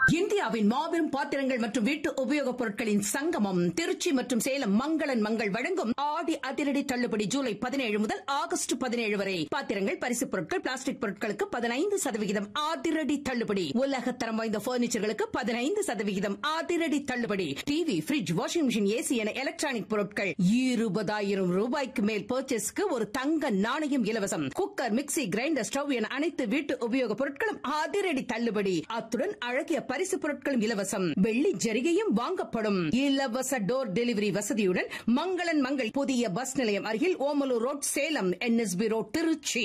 இந்தியாவின் மாபெரும் பாத்திரங்கள் மற்றும் வீட்டு உபயோகப் பொருட்களின் சங்கமம் திருச்சி மற்றும் சேலம் மங்களன் மங்கள் வழங்கும் ஆடி அதிரடி தள்ளுபடி ஜூலை பதினேழு முதல் ஆகஸ்ட் பதினேழு வரை பாத்திரங்கள் பரிசுப் பொருட்கள் பிளாஸ்டிக் பொருட்களுக்கு பதினைந்து சதவிகிதம் அதிரடி தள்ளுபடி உலகத்தரம் வாய்ந்த பர்னிச்சர்களுக்கு பதினைந்து சதவிகிதம் அதிரடி தள்ளுபடி TV fridge washing machine AC என எலக்ட்ரானிக் பொருட்கள் இருபதாயிரம் ரூபாய்க்கு மேல் பர்ச்சேஸ்க்கு ஒரு தங்க நாணயம் இலவசம் குக்கர் மிக்ஸி கிரைண்டர் ஸ்டவ் என அனைத்து வீட்டு உபயோகப் பொருட்களும் அதிரடி தள்ளுபடி அத்துடன் அழகிய பரிசு பொருட்களும் இலவசம் வெள்ளி ஜரிகையும் வாங்கப்படும் இலவச டோர் டெலிவரி வசதியுடன் மங்களன் மங்கள் புதிய பஸ் நிலையம் அருகில் Omalur road Salem NSB road Tiruchi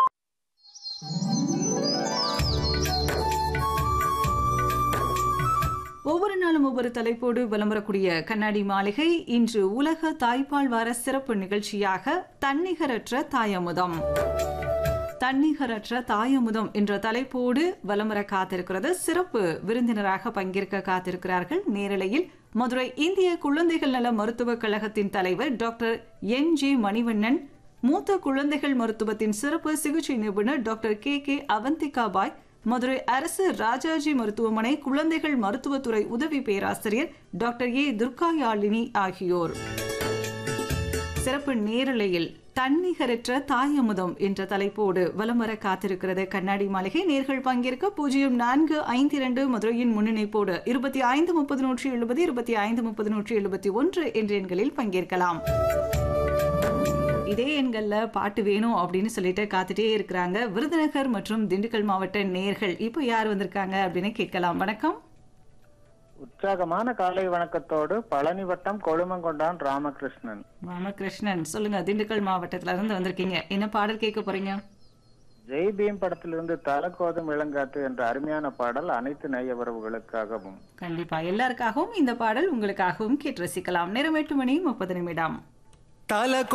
ஒவ்வொரு நாளும் ஒவ்வொரு தலைப்போடு வலம் வரக்கூடிய கண்ணாடி மாளிகை இன்று உலக தாய்ப்பால் வார சிறப்பு நிகழ்ச்சியாக தன்னிகரற்ற தாயமுதம் தன்னிகரற்ற தாயமுதம் என்ற தலைப்போடு வலம் வர காத்திருக்கிறது சிறப்பு விருந்தினராக பங்கேற்க காத்திருக்கிறார்கள் நேரலையில் மதுரை இந்திய குழந்தைகள் நல மருத்துவக் கழகத்தின் தலைவர் டாக்டர் என் ஜி மணிவண்ணன் மூத்த குழந்தைகள் மருத்துவத்தின் சிறப்பு சிகிச்சை நிபுணர் doctor K K Avanthika Bai Madurai அரசு ராஜாஜி மருத்துவமனை குழந்தைகள் மருத்துவத்துறை உதவி பேராசிரியர் டாக்டர் ஏ துர்காயாழினி ஆகியோர் சிறப்பு நேரலையில் தன்னிகரற்ற தாயமுதம் என்ற தலைப்போடு வலம் வர காத்திருக்கிறது கண்ணாடி மாளிகை நேர்கள் பங்கேற்க பூஜ்ஜியம் நான்கு ஐந்து இரண்டு மதுரையின் முன்னிணைப்போடு இருபத்தி ஐந்து முப்பது நூற்றி எழுபது இருபத்தி ஐந்து முப்பது நூற்றி எழுபத்தி ஒன்று என்ற எண்களில் பங்கேற்கலாம் இதே எண்கள்ல பாட்டு வேணும் அப்படின்னு சொல்லிட்டு காத்துட்டே இருக்கிறாங்க விருதுநகர் மற்றும் திண்டுக்கல் மாவட்ட நேர்கள் இப்போ யார் வந்திருக்காங்க அப்படின்னு கேட்கலாம் வணக்கம் உற்சாகமான காலை வணக்கத்தோடு பழனி வட்டம் கொழுமங்கொண்டான் ராமகிருஷ்ணன் ராமகிருஷ்ணன் சொல்லுங்க திண்டுக்கல் மாவட்டத்துல இருந்து வந்திருக்கீங்க என்ன பாடல் கேட்க போறீங்க ஜெய் பீம் படத்திலிருந்து தலக்கோதும் இளங்காத்து என்ற அருமையான பாடல் அனைத்து நேய உறவுகளுக்காகவும் கண்டிப்பா எல்லாருக்காகவும் இந்த பாடல் உங்களுக்காகவும் கேட்டு ரசிக்கலாம் நேரம் எட்டு மணி முப்பது நிமிடம் தல